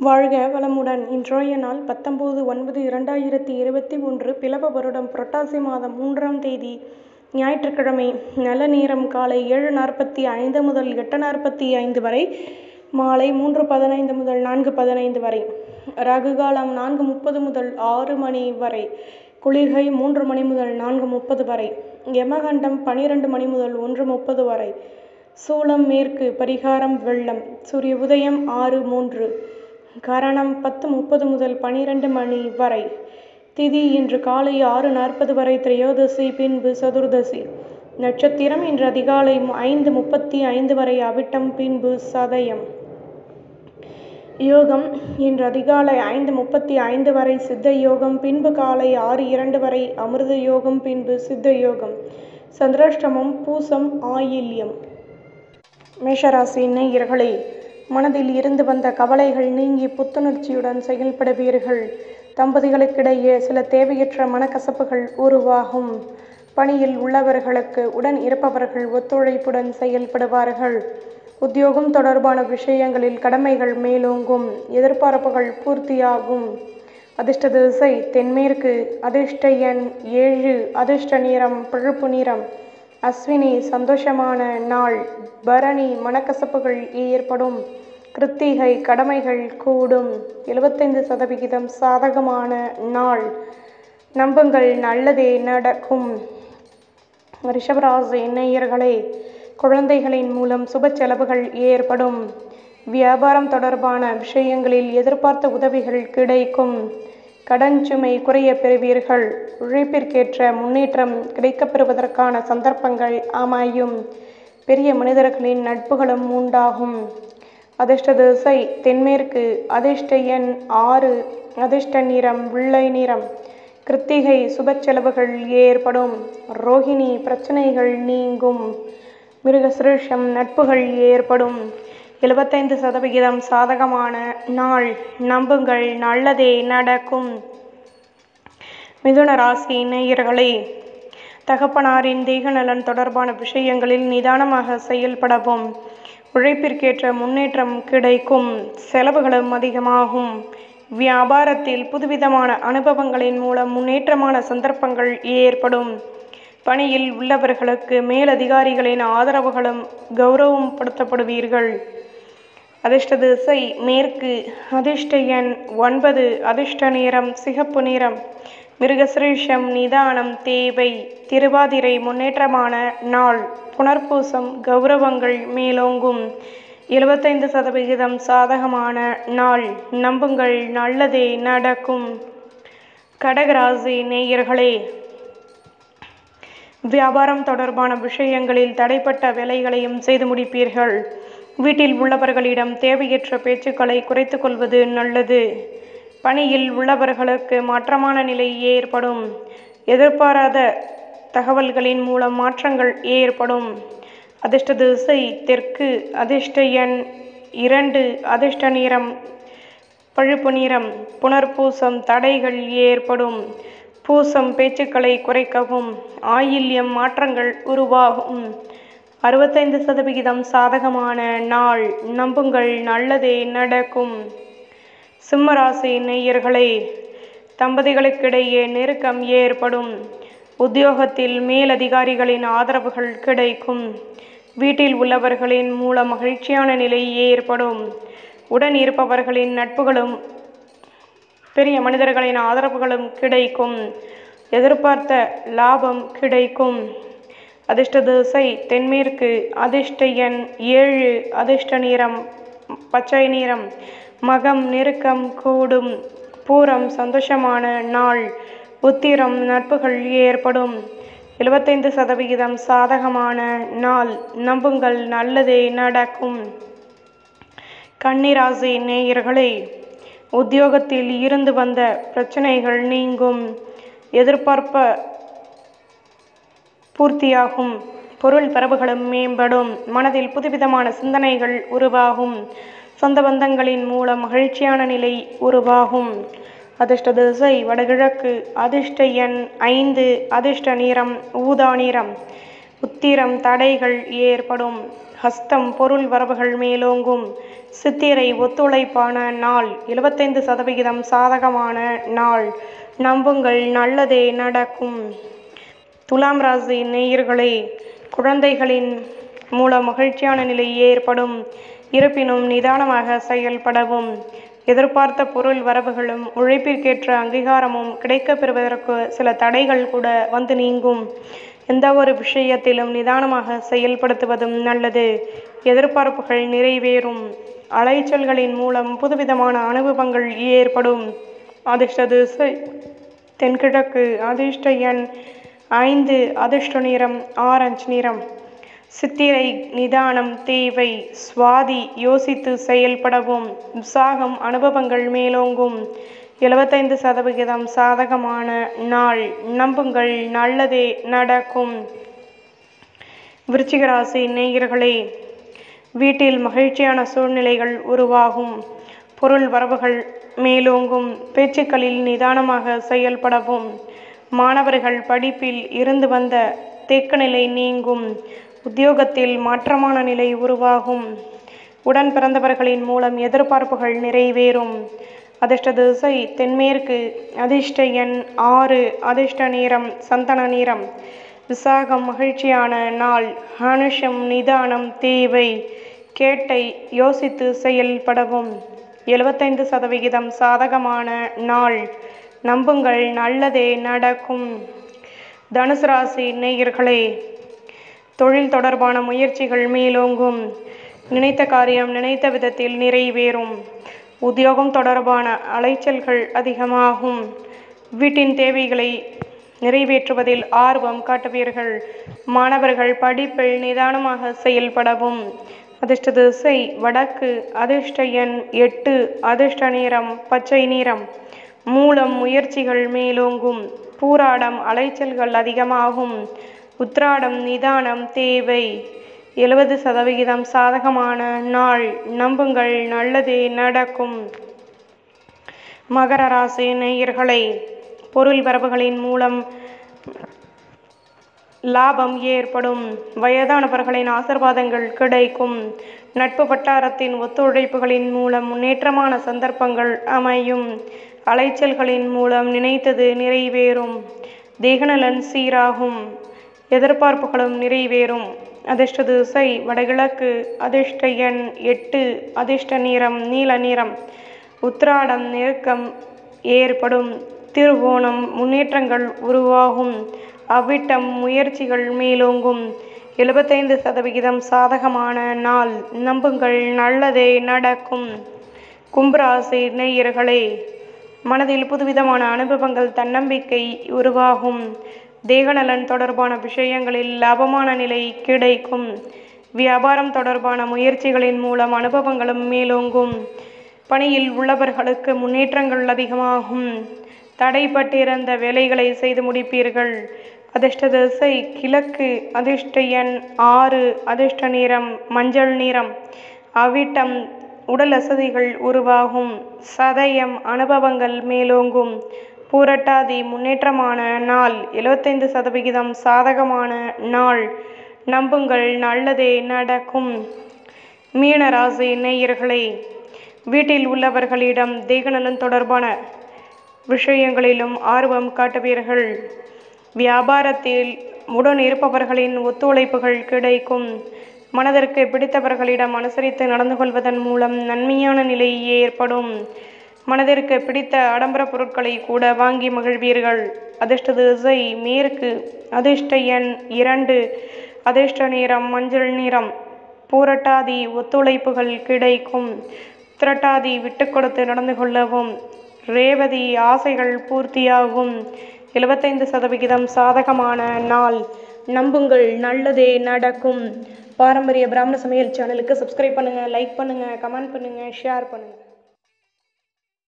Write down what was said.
வாழ்க வளமுடன் இன்றைய நாள் பத்தொம்போது ஒன்பது இரண்டாயிரத்தி இருபத்தி ஒன்று பிலவ வருடம் புரட்டாசி மாதம் மூன்றாம் தேதி ஞாயிற்றுக்கிழமை நல்ல நேரம் காலை ஏழு நாற்பத்தி ஐந்து முதல் எட்டு நாற்பத்தி ஐந்து வரை மாலை மூன்று பதினைந்து முதல் நான்கு பதினைந்து வரை ராகு காலம் நான்கு முப்பது முதல் ஆறு மணி வரை குளிகை மூன்று மணி முதல் நான்கு முப்பது வரை யமகண்டம் பனிரெண்டு மணி முதல் ஒன்று முப்பது வரை சூளம் மேற்கு பரிகாரம் வெள்ளம் சூரிய உதயம் ஆறு மூன்று கரணம் பத்து முப்பது முதல் பனிரெண்டு மணி வரை திதி இன்று காலை ஆறு நாற்பது வரை திரையோதசி பின்பு சதுர்தசி நட்சத்திரம் இன்று அதிகாலை ஐந்து முப்பத்தி ஐந்து வரை அவிட்டம் பின்பு சதயம் யோகம் இன்று அதிகாலை ஐந்து முப்பத்தி ஐந்து வரை சித்த யோகம் பின்பு காலை ஆறு இரண்டு வரை அமிர்த யோகம் பின்பு சித்த யோகம் சந்திராஷ்டமம் பூசம் ஆயில்யம் மேஷராசி நேயர்களே மனதில் இருந்து வந்த கவலைகள் நீங்கி புத்துணர்ச்சியுடன் செயல்படுவீர்கள் தம்பதிகளுக்கிடையே சில தேவையற்ற மனக்கசப்புகள் உருவாகும் பணியில் உள்ளவர்களுக்கு உடன் இருப்பவர்கள் ஒத்துழைப்புடன் செயல்படுவார்கள் உத்தியோகம் தொடர்பான விஷயங்களில் கடமைகள் மேலோங்கும் எதிர்பார்ப்புகள் பூர்த்தியாகும் அதிர்ஷ்ட திசை தென்மேற்கு அதிர்ஷ்ட எண் ஏழு அதிர்ஷ்ட நிறம் பழுப்பு நிறம் அஸ்வினி சந்தோஷமான நாள் பரணி மனக்கசப்புகள் ஏற்படும் கிருத்திகை கடமைகள் கூடும் எழுபத்தைந்து சதவிகிதம் சாதகமான நாள் நம்புங்கள் நல்லதே நடக்கும் ரிஷபராசி நேயர்களே குழந்தைகளின் மூலம் சுப செலவுகள் ஏற்படும் வியாபாரம் தொடர்பான விஷயங்களில் எதிர்பார்த்த உதவிகள் கிடைக்கும் கடன் சுமை குறைய பெறுவீர்கள் உழைப்பிற்கேற்ற முன்னேற்றம் கிடைக்கப்பெறுவதற்கான சந்தர்ப்பங்கள் அமையும் பெரிய மனிதர்களின் நட்புகளும் உண்டாகும் அதிர்ஷ்ட திசை தென்மேற்கு அதிர்ஷ்ட எண் ஆறு அதிர்ஷ்ட நிறம் வெள்ளை நிறம் கிருத்திகை சுப செலவுகள் ஏற்படும் ரோஹிணி பிரச்சனைகள் நீங்கும் மிருகசிருஷம் நட்புகள் ஏற்படும் எழுபத்தைந்து சதவிகிதம் சாதகமான நாள் நம்புங்கள் நல்லதே நடக்கும் மிதுன ராசி நேயர்களே தகப்பனாரின் தேக நலன் தொடர்பான விஷயங்களில் நிதானமாக செயல்படவும் உழைப்பிற்கேற்ற முன்னேற்றம் கிடைக்கும் செலவுகளும் அதிகமாகும் வியாபாரத்தில் புதுவிதமான அனுபவங்களின் மூலம் முன்னேற்றமான சந்தர்ப்பங்கள் ஏற்படும் பணியில் உள்ளவர்களுக்கு மேலதிகாரிகளின் ஆதரவுகளும் கௌரவம் படுத்தப்படுவீர்கள் அதிர்ஷ்ட திசை மேற்கு அதிர்ஷ்ட எண் ஒன்பது அதிர்ஷ்ட நேரம் சிகப்பு நிறம் மிருகசிரீஷம் நிதானம் தேவை திருவாதிரை முன்னேற்றமான நாள் புனர்பூசம் கௌரவங்கள் மேலோங்கும் எழுபத்தைந்து சதவிகிதம் சாதகமான நாள் நம்புங்கள் நல்லதே நடக்கும் கடகராசி நேயர்களே வியாபாரம் தொடர்பான விஷயங்களில் தடைப்பட்ட வேலைகளையும் செய்து முடிப்பீர்கள் வீட்டில் உள்ளவர்களிடம் தேவையற்ற பேச்சுக்களை குறைத்து கொள்வது நல்லது பணியில் உள்ளவர்களுக்கு மாற்றமான நிலை ஏற்படும் எதிர்பாராத தகவல்களின் மூலம் மாற்றங்கள் ஏற்படும் அதிர்ஷ்ட திசை தெற்கு அதிர்ஷ்ட எண் இரண்டு அதிர்ஷ்ட நிறம் பழுப்பு நிறம் புனர்பூசம் தடைகள் ஏற்படும் பூசம் பேச்சுக்களை குறைக்கவும் ஆயில்யம் மாற்றங்கள் உருவாகும் அறுபத்தைந்து சதவிகிதம் சாதகமான நாள் நம்புங்கள் நல்லதே நடக்கும் சிம்மராசி நேயர்களே தம்பதிகளுக்கிடையே நெருக்கம் ஏற்படும் உத்தியோகத்தில் மேலதிகாரிகளின் ஆதரவுகள் கிடைக்கும் வீட்டில் உள்ளவர்களின் மூலம் மகிழ்ச்சியான நிலை ஏற்படும் உடன் இருப்பவர்களின் நட்புகளும் பெரிய மனிதர்களின் ஆதரவுகளும் கிடைக்கும் எதிர்பார்த்த லாபம் கிடைக்கும் அதிர்ஷ்ட திசை தென்மேற்கு அதிர்ஷ்ட எண் ஏழு அதிர்ஷ்ட நிறம் பச்சை நிறம் மகம் நெருக்கம் கூடும் பூரம் சந்தோஷமான நாள் உத்திரம் நட்புகள் ஏற்படும் எழுபத்தைந்து சதவிகிதம் சாதகமான நாள் நம்புங்கள் நல்லதே நடக்கும் கன்னிராசி நேயர்களே உத்தியோகத்தில் இருந்து வந்த பிரச்சனைகள் நீங்கும் எதிர்பார்ப்ப பூர்த்தியாகும் பொருள் பரவுகளும் மேம்படும் மனதில் புதுவிதமான சிந்தனைகள் உருவாகும் சொந்த பந்தங்களின் மூலம் மகிழ்ச்சியான நிலை உருவாகும் அதிர்ஷ்ட திசை வடகிழக்கு அதிர்ஷ்ட எண் ஐந்து அதிர்ஷ்ட நிறம் ஊதா நிறம் உத்திரம் தடைகள் ஏற்படும் ஹஸ்தம் பொருள் வரவுகள் மேலோங்கும் சித்திரை ஒத்துழைப்பான நாள் எழுபத்தைந்து சதவிகிதம் சாதகமான நாள் நம்புங்கள் நல்லதே நடக்கும் துலாம் ராசி நேயர்களே குழந்தைகளின் மூலம் மகிழ்ச்சியான நிலை ஏற்படும் இருப்பினும் நிதானமாக செயல்படவும் எதிர்பார்த்த பொருள் வரவுகளும் உழைப்பிற்கேற்ற அங்கீகாரமும் கிடைக்கப் பெறுவதற்கு சில தடைகள் கூட வந்து நீங்கும் எந்த ஒரு விஷயத்திலும் நிதானமாக செயல்படுத்துவதும் நல்லது எதிர்பார்ப்புகள் நிறைவேறும் அலைச்சல்களின் மூலம் புதுவிதமான அனுபவங்கள் ஏற்படும் அதிர்ஷ்ட திசை தென்கிழக்கு அதிர்ஷ்ட எண் ஐந்து அதிர்ஷ்ட நிறம் ஆரஞ்சு நிறம் சித்திரை நிதானம் தேவை சுவாதி யோசித்து செயல்படவும் உற்சாகம் அனுபவங்கள் மேலோங்கும் எழுபத்தைந்து சதவிகிதம் சாதகமான நாள் நம்புங்கள் நல்லதே நடக்கும் விருச்சிகராசி நேயர்களே வீட்டில் மகிழ்ச்சியான சூழ்நிலைகள் உருவாகும் பொருள் வரவுகள் மேலோங்கும் பேச்சுக்களில் நிதானமாக செயல்படவும் மாணவர்கள் படிப்பில் இருந்து வந்த தேக்கநிலை நீங்கும் உத்தியோகத்தில் மாற்றமான நிலை உருவாகும் உடன் பிறந்தவர்களின் மூலம் எதிர்பார்ப்புகள் நிறைவேறும் அதிர்ஷ்ட திசை தென்மேற்கு அதிர்ஷ்ட எண் ஆறு அதிர்ஷ்ட நிறம் சந்தன நிறம் விசாகம் மகிழ்ச்சியான நாள் அனுஷம் நிதானம் தேவை கேட்டை யோசித்து செயல்படவும் எழுபத்தைந்து சதவிகிதம் சாதகமான நாள் நம்புங்கள் நல்லதே நடக்கும் தனுசு ராசி நேயர்களே தொழில் தொடர்பான முயற்சிகள் மேலோங்கும் நினைத்த காரியம் நினைத்த விதத்தில் நிறைவேறும் உத்தியோகம் தொடர்பான அலைச்சல்கள் அதிகமாகும் வீட்டின் தேவைகளை நிறைவேற்றுவதில் ஆர்வம் காட்டுவீர்கள் மாணவர்கள் படிப்பில் நிதானமாக செயல்படவும் அதிர்ஷ்ட திசை வடக்கு அதிர்ஷ்ட எண் எட்டு அதிர்ஷ்ட நிறம் பச்சை நிறம் மூலம் முயற்சிகள் மேலோங்கும் பூராடம் அலைச்சல்கள் அதிகமாகும் உத்ராடம் நிதானம் தேவை எழுபது சதவிகிதம் சாதகமான நாள் நம்புங்கள் நல்லதே நடக்கும் மகர ராசி நேயர்களை பொருள் வரவுகளின் மூலம் லாபம் ஏற்படும் வயதானவர்களின் ஆசிர்வாதங்கள் கிடைக்கும் நட்பு வட்டாரத்தின் ஒத்துழைப்புகளின் மூலம் முன்னேற்றமான சந்தர்ப்பங்கள் அமையும் அலைச்சல்களின் மூலம் நினைத்தது நிறைவேறும் தேகநலன் சீராகும் எதிர்பார்ப்புகளும் நிறைவேறும் அதிர்ஷ்ட திசை வடகிழக்கு அதிர்ஷ்ட எண் எட்டு அதிர்ஷ்ட நிறம் நீல நிறம் உத்ராடம் நெருக்கம் ஏற்படும் திருவோணம் முன்னேற்றங்கள் உருவாகும் அவ்விட்டம் முயற்சிகள் மேலோங்கும் எழுபத்தைந்து சதவிகிதம் சாதகமான நாள் நம்புங்கள் நல்லதே நடக்கும் கும்பராசி நேயர்களே மனதில் புதுவிதமான அனுபவங்கள் தன்னம்பிக்கை உருவாகும் தேகநலன் தொடர்பான விஷயங்களில் லாபமான நிலை கிடைக்கும் வியாபாரம் தொடர்பான முயற்சிகளின் மூலம் அனுபவங்களும் மேலோங்கும் பணியில் உள்ளவர்களுக்கு முன்னேற்றங்கள் அதிகமாகும் தடைப்பட்டிருந்த வேலைகளை செய்து முடிப்பீர்கள் அதிர்ஷ்ட திசை கிழக்கு அதிர்ஷ்ட எண் ஆறு அதிர்ஷ்ட நிறம் மஞ்சள் நிறம் அவிட்டம் உடல் அசதிகள் உருவாகும் சதயம் அனுபவங்கள் மேலோங்கும் பூரட்டாதி முன்னேற்றமான நாள் எழுபத்தைந்து சதவிகிதம் சாதகமான நாள் நம்புங்கள் நல்லதே நடக்கும் மீனராசி நேயர்களே வீட்டில் உள்ளவர்களிடம் தேகநலன் தொடர்பான விஷயங்களிலும் ஆர்வம் காட்டுவீர்கள் வியாபாரத்தில் உடன் இருப்பவர்களின் ஒத்துழைப்புகள் கிடைக்கும் மனதிற்கு பிடித்தவர்களிடம் அனுசரித்து நடந்து கொள்வதன் மூலம் நன்மையான நிலை ஏற்படும் மனதிற்கு பிடித்த ஆடம்பர பொருட்களை கூட வாங்கி மகிழ்வீர்கள் அதிர்ஷ்ட திசை மேற்கு அதிர்ஷ்ட எண் இரண்டு அதிர்ஷ்ட நிறம் மஞ்சள் நிறம் பூரட்டாதி ஒத்துழைப்புகள் கிடைக்கும் திரட்டாதி விட்டு கொடுத்து நடந்து கொள்ளவும் ரேவதி ஆசைகள் பூர்த்தியாகும் எழுபத்தைந்து சதவிகிதம் சாதகமான நாள் நம்புங்கள் நல்லதே நடக்கும் பாரம்பரிய பிராமண சமையல் சேனலுக்கு சப்ஸ்கிரைப் பண்ணுங்கள் லைக் பண்ணுங்கள் கமெண்ட் பண்ணுங்கள் ஷேர் பண்ணுங்கள்